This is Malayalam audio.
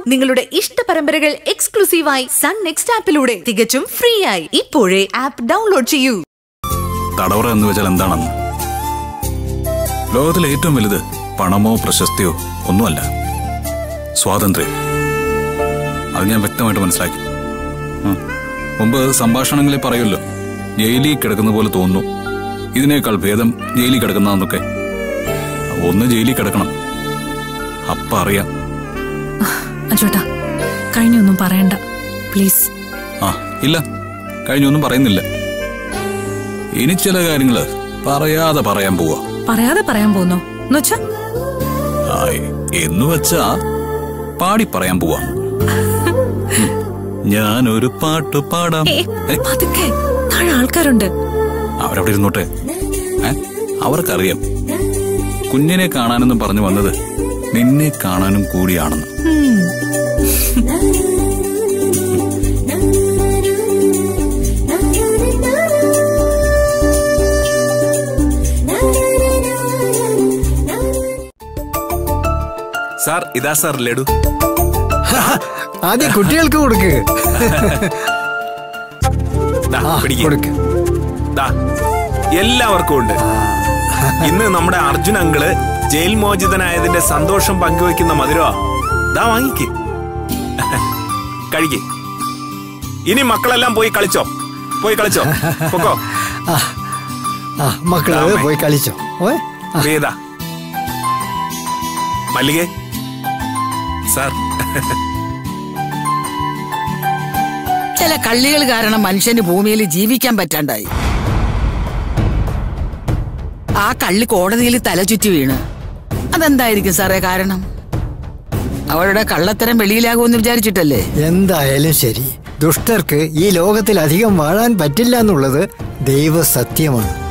നിങ്ങളുടെ ഇഷ്ട പരമ്പരകൾ എക്സ്ക്ലൂസീവായി സൺ നെക്സ്റ്റ് ആപ്പിലൂടെ തികച്ചും ഫ്രീ ആയി ഇപ്പോഴേ ആപ്പ് ഡൗൺലോഡ് ചെയ്യൂ തടവറ എന്ന് വെച്ചാൽ എന്താണെന്ന് ലോകത്തിലെ ഏറ്റവും വലുത് പണമോ പ്രശസ്തിയോ ഒന്നുമല്ല സ്വാതന്ത്ര്യം അത് ഞാൻ വ്യക്തമായിട്ട് മനസ്സിലാക്കി ഉം. മുമ്പ് സംഭാഷണങ്ങളിൽ പറയുമല്ലോ ജയിലിൽ കിടക്കുന്ന പോലെ തോന്നുന്നു ഇതിനേക്കാൾ ഭേദം ജയിലിൽ കിടക്കുന്നതെന്നൊക്കെ ഒന്ന് ജയിലിൽ കിടക്കണം അപ്പ അറിയാം അജോട്ടാ കഴിഞ്ഞൊന്നും പറയണ്ട പ്ലീസ് ആ ഇല്ല കഴിഞ്ഞൊന്നും പറയുന്നില്ല ഇനി ചില കാര്യങ്ങള് പറയാതെ പറയാൻ പോവാ പറയാതെ പറയാൻ പോന്നോ എന്നുവെച്ചാ ആയ്, എന്ന് വെച്ചാ പാടി പറയാൻ പോവാ ഉം. ഞാനൊരു പാട്ട് പാടാം ഏ, ഏ, പതുക്കെ താഴെ ആൾക്കാരുണ്ട് അവരവിടെ ഇരുന്നോട്ടെ ഏ, അവർക്കറിയാം കുഞ്ഞിനെ കാണാനെന്നും പറഞ്ഞു വന്നത് നിന്നെ കാണാനും കൂടിയാണെന്ന് ഉം. സാർ ഇതാ സാർ ലഡു ആദ്യം കുട്ടികൾക്ക് കൊടുക്ക് ദാ, ആ, പിടിക്ക്. കൊടുക്ക് ദാ, എല്ലാവർക്കും ഉണ്ട് ഇന്ന് നമ്മുടെ അർജുൻ അങ്കിള് ജയിൽ മോചിതനായതിന്റെ സന്തോഷം പങ്കുവെക്കുന്ന മധുരമാ ദാ വാങ്ങിക്ക് കഴിക്ക് ഇനി മക്കളെല്ലാം പോയി കളിച്ചോ പോയി കളിച്ചോ പൊക്കോ ആ മക്കള് ദാ, പോയി കളിച്ചോ ഓ പ്രിയത മല്ലികെ സാർ ചില കള്ളികൾ കാരണം മനുഷ്യന് ഭൂമിയിൽ ജീവിക്കാൻ പറ്റാണ്ടായി ആ കള്ളി കോടതിയിൽ തല ചുറ്റി വീണ് അതെന്തായിരിക്കും സാറേ കാരണം അവളുടെ കള്ളത്തരം വെളിയിലാകുമെന്ന് വിചാരിച്ചിട്ടല്ലേ എന്തായാലും ശരി ദുഷ്ടർക്ക് ഈ ലോകത്തിൽ അധികം വാഴാൻ പറ്റില്ല എന്നുള്ളത് ദൈവസത്യമാണ്